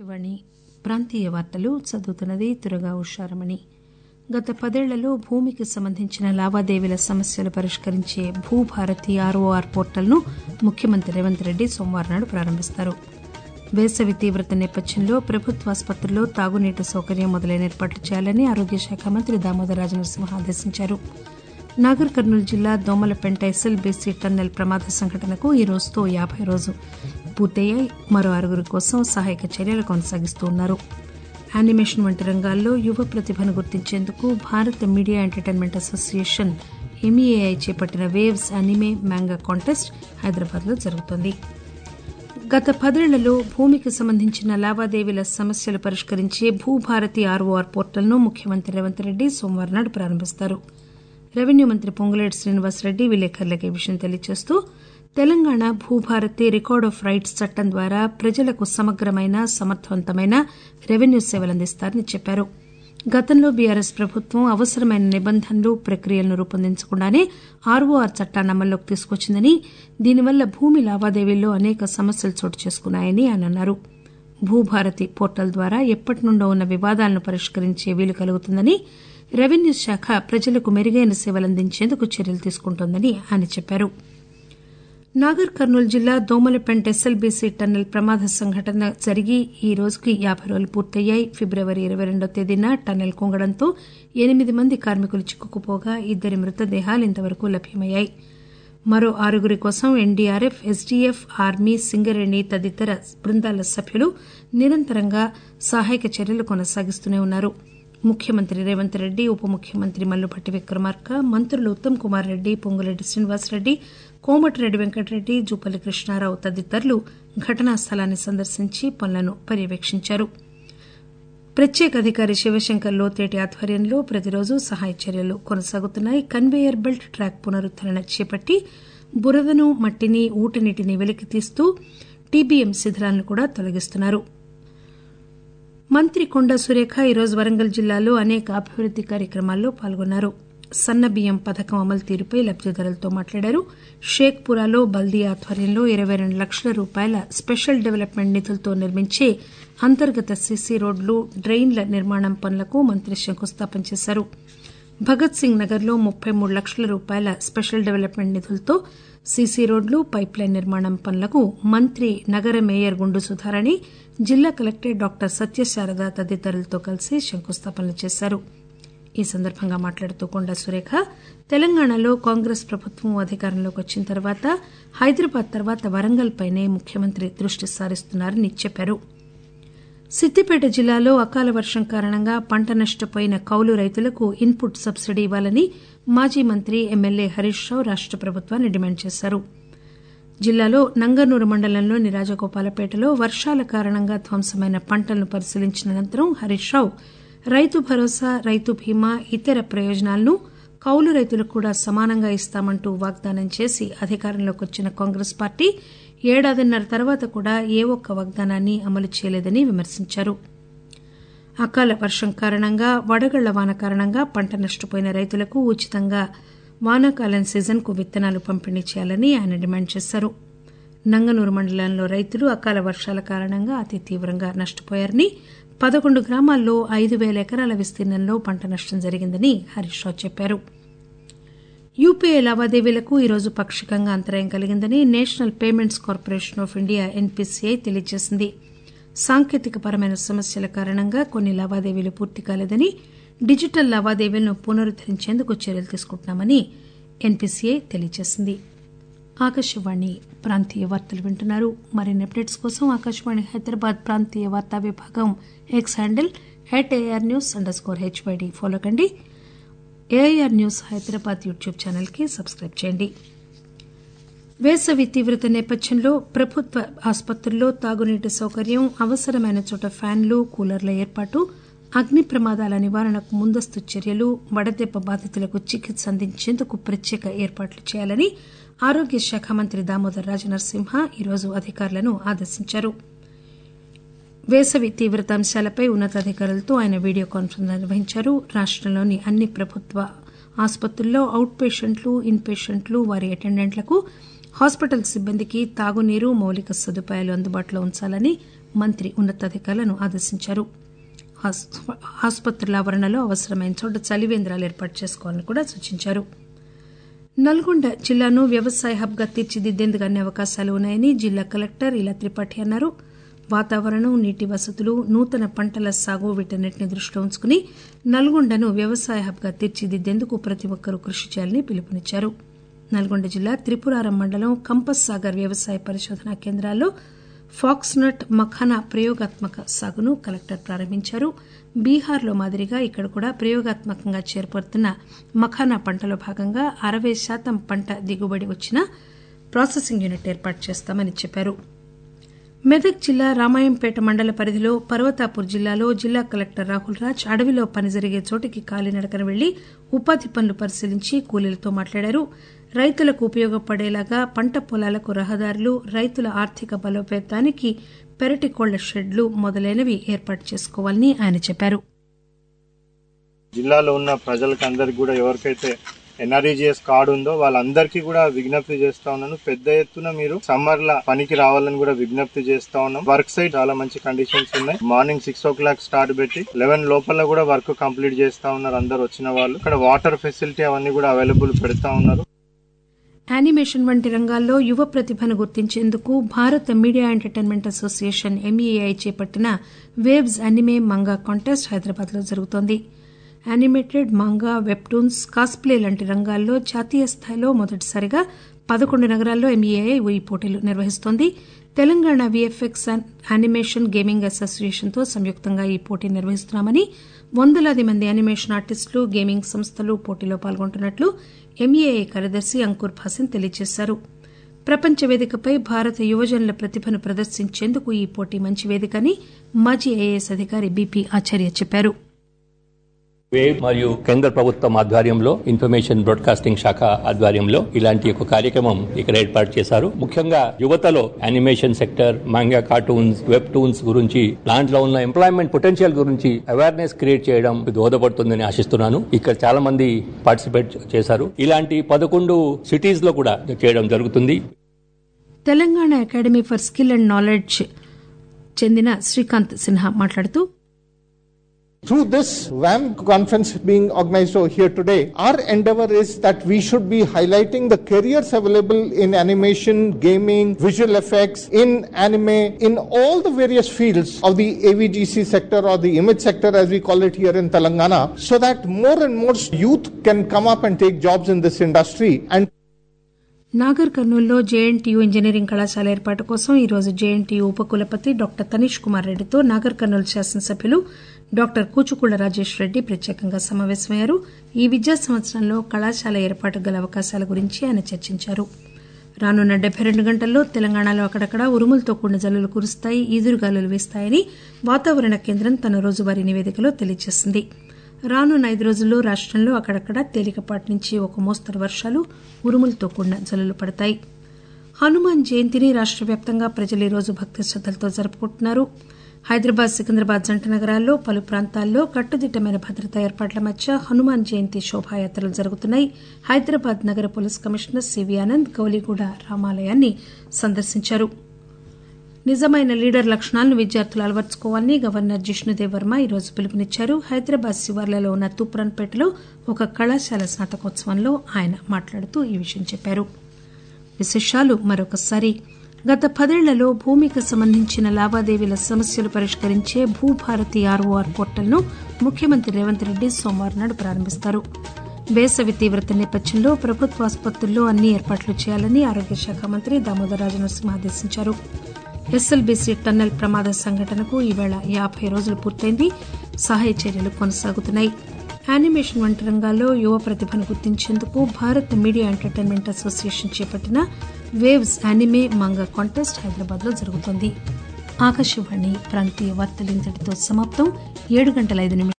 వాణి ప్రాంతీయ వార్తలు చదువుతున్నది తురగా ఉషారమణి గత పదేళ్లలో భూమికి సంబంధించిన లావాదేవీల సమస్యలు పరిష్కరించే భూభారతి ఆర్ఓఆర్ పోర్టల్ను ముఖ్యమంత్రి రేవంత్ రెడ్డి సోమవారం నాడు ప్రారంభిస్తారు వేసవి తీవ్రత నేపథ్యంలో ప్రభుత్వాసుపత్రుల్లో తాగునీటి సౌకర్యం మొదలైన ఏర్పాట్లు చేయాలని ఆరోగ్య శాఖ మంత్రి దామోదర్ రాజనరసింహ ఆదేశించారు నాగర్ కర్నూలు జిల్లా దోమలపెంట ఎస్ఎల్బీసీ టన్నెల్ ప్రమాద సంఘటనకు ఈ రోజుతో యాబై రోజు పూర్తయ్యాయి మరో ఆరుగురి కోసం సహాయక చర్యలు కొనసాగిస్తూ ఉన్నారు యానిమేషన్ వంటి రంగాల్లో యువ ప్రతిభను గుర్తించేందుకు భారత మీడియా ఎంటర్టైన్మెంట్ అసోసియేషన్ ఎంఈఏఐ చేపట్టిన waves anime manga contest Hyderabad లో జరుగుతోంది గత పదేళ్లలో భూమికి సంబంధించిన లావాదేవీల సమస్యలు పరిష్కరించే భూభారతి ఆర్ఓఆర్ పోర్టల్ను ముఖ్యమంత్రి రేవంత్ రెడ్డి సోమవారం నాడు ప్రారంభిస్తారు రెవెన్యూ మంత్రి పొంగులేటి శ్రీనివాసరెడ్డి విలేకరులకు ఈ విషయం తెలియజేస్తూ Telangana Bhubharati record of rights చట్టం ద్వారా ప్రజలకు సమగ్రమైన సమర్థవంతమైన రెవెన్యూ సేవలు అందిస్తారని చెప్పారు గతంలో బీఆర్ఎస్ ప్రభుత్వం అవసరమైన నిబంధనలు ప్రక్రియలను రూపొందించకుండానే ఆర్ఓఆర్ చట్టాన్ని అమల్లోకి తీసుకొచ్చిందని దీనివల్ల భూమి లావాదేవీల్లో అనేక సమస్యలు చోటు చేసుకున్నాయని ఆయన అన్నారు భూభారతి పోర్టల్ ద్వారా ఎప్పటి నుండో ఉన్న వివాదాలను పరిష్కరించే వీలు కలుగుతుందని రెవెన్యూ శాఖ ప్రజలకు మెరుగైన సేవలు అందించేందుకు చర్యలు తీసుకుంటోందని ఆయన చెప్పారు నాగర్ కర్నూలు జిల్లా దోమలపెంట ఎస్ఎల్బీసీ టన్నెల్ ప్రమాద సంఘటన జరిగి ఈ రోజుకి యాబై రోజులు పూర్తయ్యాయి ఫిబ్రవరి ఇరవై రెండో తేదీన టన్నెల్ కుంగడంతో ఎనిమిది మంది కార్మికులు చిక్కుకుపోగా ఇద్దరి మృతదేహాలు ఇంతవరకు లభ్యమయ్యాయి మరో ఆరుగురి కోసం ఎన్డీఆర్ఎఫ్ ఎస్డీఎఫ్ ఆర్మీ సింగరేణి తదితర బృందాల సభ్యులు నిరంతరంగా సహాయక చర్యలు కొనసాగిస్తూనే ఉన్నారు ముఖ్యమంత్రి రేవంత్ రెడ్డి ఉప ముఖ్యమంత్రి మల్లుభట్టి విక్రమార్క మంత్రులు ఉత్తమ్ కుమార్ రెడ్డి పొంగులేటి శ్రీనివాసరెడ్డి కోమటిరెడ్డి వెంకటరెడ్డి జూపల్లి కృష్ణారావు తదితరులు ఘటనా స్థలాన్ని సందర్శించి పనులను పర్యవేక్షించారు ప్రత్యేక అధికారి శివశంకర్ లోతేటి ఆధ్వర్యంలో ప్రతిరోజు సహాయ చర్యలు కొనసాగుతున్నాయి కన్వేయర్ బెల్ట్ ట్రాక్ పునరుద్దరణ చేపట్టి బురదను మట్టిని ఊటనీటిని వెలికి తీస్తూ టీబీఎం శిథిలాలను కూడా తొలగిస్తున్నారు మంత్రి కొండా సురేఖ ఈరోజు వరంగల్ జిల్లాలో అనేక అభివృద్ది కార్యక్రమాల్లో పాల్గొన్నారు సన్న బియ్యం పథకం అమలు తీరుపై లబ్దిదారులతో మాట్లాడారు షేక్పురాలో బల్దియా ఆధ్వర్యంలో ఇరవై రెండు లక్షల రూపాయల స్పెషల్ డెవలప్మెంట్ నిధులతో నిర్మించే అంతర్గత సీసీ రోడ్లు డ్రెయిన్ల నిర్మాణం పనులకు మంత్రి శంకుస్థాపన చేశారు భగత్ సింగ్ నగర్ లో ముప్పై మూడు లక్షల రూపాయల స్పెషల్ డెవలప్మెంట్ నిధులతో సీసీ రోడ్లు పైప్ లైన్ నిర్మాణం పనులకు మంత్రి నగర మేయర్ గుండు సుధారాణి జిల్లా కలెక్టర్ డాక్టర్ సత్యశారద తదితరులతో కలిసి శంకుస్థాపనలు చేశారు ఈ సందర్భంగా మాట్లాడుతూ కొండా సురేఖ తెలంగాణలో కాంగ్రెస్ ప్రభుత్వం అధికారంలోకి వచ్చిన తర్వాత హైదరాబాద్ తర్వాత వరంగల్ పైనే ముఖ్యమంత్రి దృష్టి సారిస్తున్నారని చెప్పారు సిద్దిపేట జిల్లాలో అకాల వర్షం కారణంగా పంట నష్టపోయిన కౌలు రైతులకు ఇన్పుట్ సబ్సిడీ ఇవ్వాలని మాజీ మంత్రి ఎమ్మెల్యే హరీష్ రావు రాష్ట ప్రభుత్వాన్ని డిమాండ్ చేశారు జిల్లాలో నంగనూరు మండలంలోని రాజగోపాలపేటలో వర్షాల కారణంగా ధ్వంసమైన పంటలను పరిశీలించిన అనంతరం హరీష్ రావు రైతు భరోసా రైతు బీమా ఇతర ప్రయోజనాలను కౌలు రైతులకు కూడా సమానంగా ఇస్తామంటూ వాగ్దానం చేసి అధికారంలోకి వచ్చిన కాంగ్రెస్ పార్టీ ఏడాదిన్నర తర్వాత కూడా ఏ ఒక్క వాగ్దానాన్ని అమలు చేయలేదని విమర్శించారు అకాల వర్షం కారణంగా వడగళ్ల వాన కారణంగా పంట నష్టపోయిన రైతులకు ఉచితంగా వానాకాలం సీజన్కు విత్తనాలు పంపిణీ చేయాలని ఆయన డిమాండ్ చేశారు నంగనూరు మండలంలో రైతులు అకాల వర్షాల కారణంగా అతి తీవ్రంగా నష్టపోయారని పదకొండు గ్రామాల్లో ఐదు పేల ఎకరాల విస్తీర్ణంలో పంట నష్టం జరిగిందని హరీష్ రావు చెప్పారు యూపీఐ లావాదేవీలకు ఈరోజు పాక్షికంగా అంతరాయం కలిగిందని national payments corporation of India NPCI తెలియజేసింది సాంకేతిక పరమైన సమస్యల కారణంగా కొన్ని లావాదేవీలు పూర్తి కాలేదని డిజిటల్ లావాదేవీలను పునరుద్దరించేందుకు చర్యలు తీసుకుంటున్నామని ఎన్పీసీఐ తెలియజేసింది ఆకాశవాణి ప్రాంతీయ వార్తలు వింటున్నారు మరిన్ని అప్డేట్స్ కోసం ఆకాశవాణి హైదరాబాద్ ప్రాంతీయ వార్తా విభాగం X handle at AIR news underscore HYD follow కండి AIR news Hyderabad YouTube channel కి సబ్స్క్రైబ్ చేయండి వేసవి తీవ్రత నేపథ్యంలో ప్రభుత్వ ఆసుపత్రుల్లో తాగునీటి సౌకర్యం అవసరమైన చోట ఫ్యాన్లు కూలర్ల ఏర్పాటు అగ్ని ప్రమాదాల నివారణకు ముందస్తు చర్యలు వడదెబ్బ బాధితులకు చికిత్స అందించేందుకు ప్రత్యేక ఏర్పాట్లు చేయాలని ఆరోగ్య శాఖ మంత్రి దామోదర్ రాజనరసింహ ఈరోజు అధికారులను ఆదేశించారు వేసవి తీవ్రత అంశాలపై ఉన్నతాధికారులతో ఆయన వీడియో కాన్ఫరెన్స్ నిర్వహించారు రాష్టంలోని అన్ని ప్రభుత్వ ఆసుపత్రుల్లో అవుట్ పేషెంట్లు ఇన్ పేషెంట్లు వారి అటెండెంట్లకు హాస్పిటల్ సిబ్బందికి తాగునీరు మౌలిక సదుపాయాలు అందుబాటులో ఉంచాలని మంత్రి ఉన్నతాధికారులను ఆదేశించారు ఆసుపత్రుల ఆవరణలో అవసరమైన చోట చలివేంద్రాలు ఏర్పాటు చేసుకోవాలని కూడా సూచించారు నల్గొండ జిల్లాను వ్యవసాయ హబ్ గా తీర్చిదిద్దేందుకు అన్ని అవకాశాలు ఉన్నాయని జిల్లా కలెక్టర్ ఇలా త్రిపాఠి అన్నారు వాతావరణం నీటి వసతులు నూతన పంటల సాగు వీటన్నిటిని దృష్టిలో ఉంచుకుని నల్గొండను వ్యవసాయ హబ్ గా తీర్చిదిద్దేందుకు ప్రతి ఒక్కరూ కృషి చేయాలని పిలుపునిచ్చారు నల్గొండ జిల్లా త్రిపురారం మండలం కంపస్ సాగర్ వ్యవసాయ పరిశోధనా కేంద్రాల్లో ఫాక్స్నట్ మఖానా ప్రయోగాత్మక సాగును కలెక్టర్ ప్రారంభించారు బీహార్లో మాదిరిగా ఇక్కడ కూడా ప్రయోగాత్మకంగా చేపడుతున్న మఖానా పంటలో భాగంగా అరవై శాతం పంట దిగుబడి వచ్చినా ప్రాసెసింగ్ యూనిట్ ఏర్పాటు చేస్తామని చెప్పారు మెదక్ జిల్లా రామాయంపేట మండల పరిధిలో పర్వతాపూర్ జిల్లాలో జిల్లా కలెక్టర్ రాహుల్ రాజ్ అడవిలో పని జరిగే చోటికి కాలినడకన వెళ్లి ఉపాధి పనులు పరిశీలించి కూలీలతో మాట్లాడారు రైతులకు ఉపయోగపడేలాగా పంట పొలాలకు రహదారులు రైతుల ఆర్థిక బలోపేతానికి పెరటి కోళ్ల షెడ్లు మొదలైనవి ఏర్పాటు చేసుకోవాలని ఆయన చెప్పారు జిల్లాలో ఉన్న ప్రజలకు అందరికి కూడా ఎవరికైతే ఎన్ఆర్ఈజిఎస్ కార్డు ఉందో వాళ్ళందరికీ కూడా విజ్ఞప్తి చేస్తా ఉన్నాను పెద్ద ఎత్తున మీరు సమ్మర్ లా పనికి రావాలని కూడా విజ్ఞప్తి చేస్తా ఉన్నాం వర్క్ సైట్ చాలా మంచి కండిషన్స్ ఉన్నాయి morning six o'clock start పెట్టి లెవెన్ లోపల కూడా వర్క్ కంప్లీట్ చేస్తా ఉన్నారు అందరు వచ్చిన వాళ్ళు ఇక్కడ వాటర్ ఫెసిలిటీ అవన్నీ కూడా అవైలబుల్ పెడతా ఉన్నారు యానిమేషన్ వంటి రంగాల్లో యువ ప్రతిభను గుర్తించేందుకు భారత మీడియా ఎంటర్టైన్మెంట్ అసోసియేషన్ ఎంఈఏఐ చేపట్టిన waves anime manga contest Hyderabad లో జరుగుతోంది యానిమేటెడ్ మంగా వెబ్టూన్స్ కాస్ప్లే లాంటి రంగాల్లో జాతీయ స్థాయిలో మొదటిసారిగా పదకొండు నగరాల్లో ఎంఈఏఐ ఈ పోటీలు నిర్వహిస్తోంది తెలంగాణ విఎఫ్ఎక్స్ యానిమేషన్ గేమింగ్ అసోసియేషన్తో సంయుక్తంగా ఈ పోటీ నిర్వహిస్తున్నామని వందలాది మంది యానిమేషన్ ఆర్టిస్టులు గేమింగ్ సంస్థలు పోటీలో పాల్గొంటున్నట్లు ఎంఈఏఐ కార్యదర్శి అంకుర్ భాసిన్ తెలియజేశారు ప్రపంచ వేదికపై భారత యువజనుల ప్రతిభను ప్రదర్శించేందుకు ఈ పోటీ మంచి వేదిక అని మాజీ ఐఏఎస్ అధికారి బీపీ ఆచార్య చెప్పారు వేవ్ మరియు కేంద్ర ప్రభుత్వం ఆధ్వర్యంలో ఇన్ఫర్మేషన్ బ్రాడ్కాస్టింగ్ శాఖ ఆధ్వర్యంలో ఇలాంటి ఒక కార్యక్రమం ఇక్కడ ఏర్పాటు చేశారు ముఖ్యంగా యువతలో animation sector manga cartoons webtoons గురించి దాంట్లో ఉన్న ఎంప్లాయ్మెంట్ పొటెన్షియల్ గురించి అవేర్నెస్ క్రియేట్ చేయడం దోహదపడుతుందని ఆశిస్తున్నాను ఇక్కడ చాలా మంది పార్టిసిపేట్ చేశారు ఇలాంటి పదకొండు సిటీస్ లో కూడా చేయడం జరుగుతుంది Telangana academy for skill and knowledge చెందిన శ్రీకాంత్ సిన్హా మాట్లాడుతూ Through this WAM conference being organized over here today, our endeavor is that we should be highlighting the careers available in animation, gaming, visual effects, in anime, in all the various fields of the AVGC sector or the image sector as we call it here in Telangana, so that more and more youth can come up and take jobs in this industry and Nagar కర్నూలులో JNTU engineering కళాశాల ఏర్పాటు కోసం ఈరోజు JNTU ఉపకులపతి doctor Tanish Kumar రెడ్డితో నాగర్ కర్నూలు శాసనసభ్యులు doctor Kuchukulla Rajesh Reddy ప్రత్యేకంగా సమావేశమయ్యారు ఈ విద్యా సంవత్సరంలో కళాశాల ఏర్పాటు గల అవకాశాల గురించి ఆయన చర్చించారు రానున్న డెబ్బై రెండు గంటల్లో తెలంగాణలో అక్కడక్కడ ఉరుములతో కూడిన జల్లులు కురుస్తాయి ఈదురుగాలులు వీస్తాయని వాతావరణ కేంద్రం తన రోజువారీ నివేదికలో తెలియజేసింది రానున్న ఐదు రోజుల్లో రాష్టంలో అక్కడక్కడ తేలికపాటి నుంచి ఒక మోస్తరు వర్షాలు ఉరుములతో కూడిన జల్లులు పడతాయి హనుమాన్ జయంతిని రాష్ట వ్యాప్తంగా ప్రజలు ఈరోజు భక్తి శ్రద్దలతో జరుపుకుంటున్నారు హైదరాబాద్ సికింద్రాబాద్ జంట నగరాల్లో పలు ప్రాంతాల్లో కట్టుదిట్టమైన భద్రతా ఏర్పాట్ల మధ్య హనుమాన్ జయంతి శోభాయాత్రలు జరుగుతున్నాయి హైదరాబాద్ నగర police commissioner CV Anand Gowliguda రామాలయాన్ని సందర్శించారు నిజమైన లీడర్ లక్షణాలను విద్యార్థులు అలవర్చుకోవాలని గవర్నర్ జిష్ణుదేవ్ వర్మ ఈరోజు పిలుపునిచ్చారు హైదరాబాద్ శివార్లలో ఉన్న తూప్రాన్పేటలో ఒక కళాశాల స్నాతకోత్సవంలో ఆయన మాట్లాడుతూ ఈ విషయం చెప్పారు విశేషాలు మరొకసారి గత పదేళ్లలో భూమికి సంబంధించిన లావాదేవీల సమస్యలు పరిష్కరించే భూభారతి ఆర్ఓఆర్ పోర్టల్ను ముఖ్యమంత్రి రేవంత్ రెడ్డి సోమవారం నాడు ప్రారంభిస్తారు వేసవి తీవ్రత నేపథ్యంలో ప్రభుత్వ ఆసుపత్రుల్లో అన్ని ఏర్పాట్లు చేయాలని ఆరోగ్య శాఖ మంత్రి దామోదర్ రాజనరసింహ ఆదేశించారు ఎస్ఎల్బీసీ టన్నెల్ ప్రమాద సంఘటనకు ఈవేళ యాభై రోజులు పూర్తయింది సహాయ చర్యలు కొనసాగుతున్నాయి యానిమేషన్ వంటి రంగాల్లో యువ ప్రతిభను గుర్తించేందుకు భారత్ మీడియా ఎంటర్టైన్మెంట్ అసోసియేషన్ చేపట్టిన waves anime manga contest Hyderabad లో జరుగుతోంది ఆకాశవాణి ప్రాంతీయ వార్తలు ఇంతటితో సమాప్తం ఏడు గంటల ఐదు నిమిషాలు